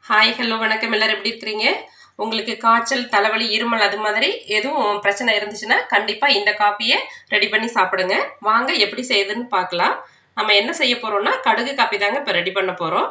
hi hello வணக்கம் எல்லாரும் எப்படி இருக்கிறீங்க உங்களுக்கு காய்ச்சல் தலைவலி இருமல் அது மாதிரி எதுவும் பிரச்சனை இருந்துச்சுன்னா கண்டிப்பாக இந்த காப்பியை ரெடி பண்ணி சாப்பிடுங்க வாங்க எப்படி செய்யுதுன்னு பார்க்கலாம் நம்ம என்ன செய்ய போகிறோம்னா கடுகு காப்பி தாங்க இப்போ ரெடி பண்ண போகிறோம்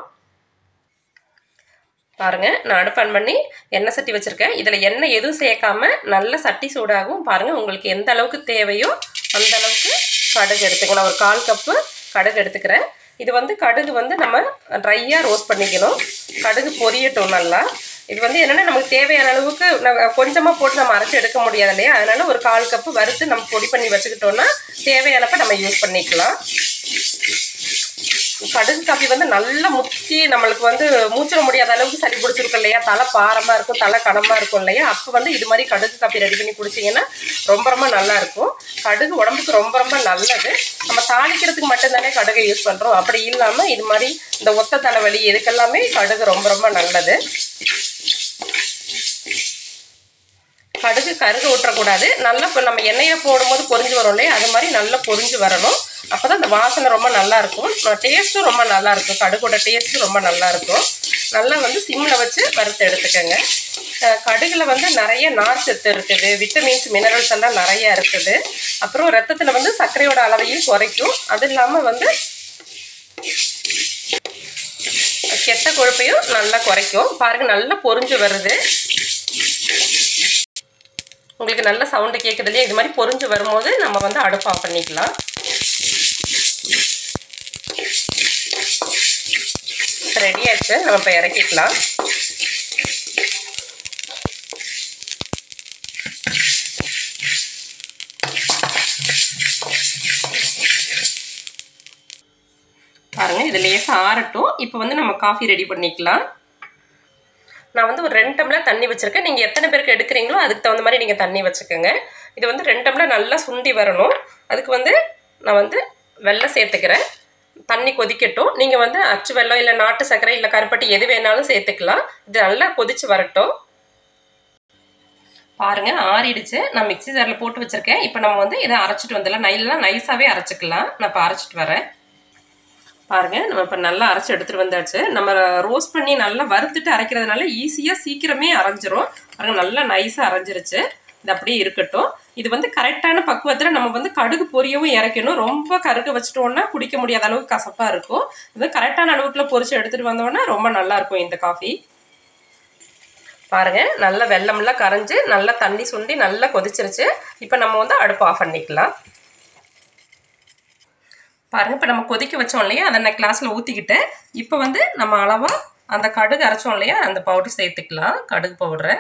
பாருங்க நான் அடுப்பான் பண்ணி எண்ணெய் சட்டி வச்சுருக்கேன் இதில் எண்ணெய் எதுவும் சேர்க்காம நல்ல சட்டி சூடாகும் பாருங்கள் உங்களுக்கு எந்த அளவுக்கு தேவையோ அந்த அளவுக்கு கடுகு எடுத்துக்கலாம் ஒரு கால் கப்பு கடுகு எடுத்துக்கிறேன் இது வந்து கடுகு வந்து நம்ம ட்ரையாக ரோஸ்ட் பண்ணிக்கணும் கடுகு பொரியட்டும் நல்லா இது வந்து என்னென்னா நமக்கு தேவையான அளவுக்கு நம்ம கொஞ்சமாக போட்டு நம்ம அரைச்சி எடுக்க முடியாது இல்லையா அதனால் ஒரு கால் கப்பு வறுத்து நம்ம பொடி பண்ணி வச்சுக்கிட்டோன்னா தேவையானப்ப நம்ம யூஸ் பண்ணிக்கலாம் கடுகு காப்பி வந்து நல்லா முத்தி நம்மளுக்கு வந்து மூச்சிட முடியாத அளவுக்கு சளி பிடிச்சிருக்கும் இல்லையா தலை பாரமாக இருக்கும் தலை கனமாக இருக்கும் இல்லையா அப்போ வந்து இது மாதிரி கடுகு காப்பி ரெடி பண்ணி குடிச்சிங்கன்னா ரொம்ப ரொம்ப நல்லா இருக்கும் கடுகு உடம்புக்கு ரொம்ப ரொம்ப நல்லது நம்ம தாளிக்கிறதுக்கு மட்டும்தானே கடுகை யூஸ் பண்ணுறோம் அப்படி இல்லாமல் இது மாதிரி இந்த ஒத்த தலைவலி இதுக்கெல்லாமே கடுகு ரொம்ப ரொம்ப நல்லது கடுகு கருக விட்டுறக்கூடாது நல்லா இப்போ நம்ம எண்ணெயில் போடும்போது பொரிஞ்சு வரும் இல்லையா அது மாதிரி நல்லா பொரிஞ்சு வரணும் அப்போ தான் அந்த வாசனை ரொம்ப நல்லா இருக்கும் டேஸ்ட்டும் ரொம்ப நல்லா இருக்கும் கடுகோட டேஸ்ட்டும் ரொம்ப நல்லா இருக்கும் நல்லா வந்து சிம்மில் வச்சு வறுத்து எடுத்துக்கோங்க கடுகில் வந்து நிறைய நார் சத்து இருக்குது விட்டமின்ஸ் மினரல்ஸ் எல்லாம் நிறைய இருக்குது அப்புறம் ரத்தத்தில் வந்து சர்க்கரையோட அளவையும் குறைக்கும் அது இல்லாமல் வந்து கெட்ட கொழுப்பையும் நல்லா குறைக்கும் பாருங்கள் நல்லா பொரிஞ்சு வருது உங்களுக்கு நல்ல சவுண்டு கேட்குது இல்லையா இது மாதிரி பொரிஞ்சு வரும்போது நம்ம வந்து அடுப்பு ஆஃப் பண்ணிக்கலாம் ரெடி ஆச்சு நம்ம இப்போ இறக்கிக்கலாம் பாருங்க இது லேசாக ஆறட்டும் இப்போ வந்து நம்ம காஃபி ரெடி பண்ணிக்கலாம் நான் வந்து ஒரு ரெண்டு டம்ளர் தண்ணி வச்சுருக்கேன் நீங்கள் எத்தனை பேருக்கு எடுக்கிறீங்களோ அதுக்கு தகுந்த மாதிரி நீங்கள் தண்ணி வச்சுக்கோங்க இது வந்து ரெண்டு டம்ளர் நல்லா சுண்டி வரணும் அதுக்கு வந்து நான் வந்து வெள்ளம் சேர்த்துக்கிறேன் தண்ணி கொதிக்கட்டும் நீங்கள் வந்து அச்சு வெள்ளம் இல்லை நாட்டு சர்க்கரை இல்லை கருப்பட்டி எது வேணாலும் சேர்த்துக்கலாம் இது நல்லா கொதிச்சு வரட்டும் பாருங்க ஆறிடுச்சு நான் மிக்சி ஜாரில் போட்டு வச்சுருக்கேன் இப்போ நம்ம வந்து இதை அரைச்சிட்டு வந்துடலாம் நைலாம் நைஸாகவே அரைச்சிக்கலாம் நான் இப்போ அரைச்சிட்டு வரேன் பாருங்க நம்ம இப்போ நல்லா அரைச்சி எடுத்துகிட்டு வந்தாச்சு நம்ம ரோஸ்ட் பண்ணி நல்லா வறுத்துட்டு அரைக்கிறதுனால ஈஸியாக சீக்கிரமே அரைஞ்சிரும் பாருங்க நல்லா நைஸாக அரைஞ்சிருச்சு இது அப்படியே இருக்கட்டும் இது வந்து கரெக்டான பக்குவத்தில் நம்ம வந்து கடுகு பொரியவும் இறக்கணும் ரொம்ப கருக வச்சிட்டோம்னா குடிக்க முடியாத அளவுக்கு கசப்பாக இருக்கும் இது கரெக்டான அளவுக்குள்ள பொரிச்சு எடுத்துகிட்டு வந்தோம்னா ரொம்ப நல்லா இருக்கும் இந்த காஃபி பாருங்க நல்ல வெள்ளம்லாம் கரைஞ்சி நல்லா தண்ணி சுண்டி நல்லா கொதிச்சிருச்சு இப்போ நம்ம வந்து அடுப்பு ஆஃப் பண்ணிக்கலாம் பாருங்கள் இப்போ நம்ம கொதிக்க வச்சோம் இல்லையா அதை நான் கிளாஸில் ஊற்றிக்கிட்டேன் இப்போ வந்து நம்ம அளவாக அந்த கடுகு அரைச்சோம் இல்லையா அந்த பவுடர் சேர்த்துக்கலாம் கடுகு பவுடரை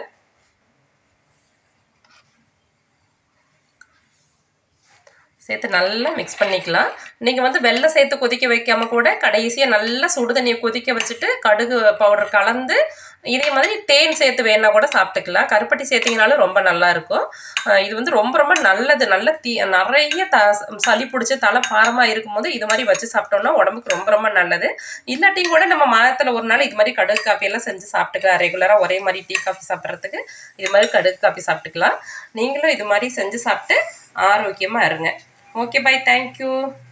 சேர்த்து நல்லா மிக்ஸ் பண்ணிக்கலாம் நீங்கள் வந்து வெள்ளை சேர்த்து கொதிக்க வைக்காம கூட கடைசியாக நல்லா சுடு தண்ணியை கொதிக்க வச்சுட்டு கடுகு பவுடர் கலந்து இதே மாதிரி தேன் சேர்த்து வேணா கூட சாப்பிட்டுக்கலாம் கருப்பட்டி சேர்த்திங்கனாலும் ரொம்ப நல்லா இருக்கும் இது வந்து ரொம்ப ரொம்ப நல்லது நல்ல தீ நிறைய த சளி பிடிச்சி தலை பாரமாக இருக்கும்போது இது மாதிரி வச்சு சாப்பிட்டோம்னா உடம்புக்கு ரொம்ப ரொம்ப நல்லது இல்லாட்டியும் கூட நம்ம மாதத்தில் ஒரு நாள் இது மாதிரி கடுகு காப்பியெல்லாம் செஞ்சு சாப்பிட்டுக்கலாம் ரெகுலராக ஒரே மாதிரி டீ காஃபி சாப்பிட்றதுக்கு இது மாதிரி கடுகு காஃபி சாப்பிட்டுக்கலாம் நீங்களும் இது மாதிரி செஞ்சு சாப்பிட்டு ஆரோக்கியமாக இருங்க ஓகே பாய் தேங்க்யூ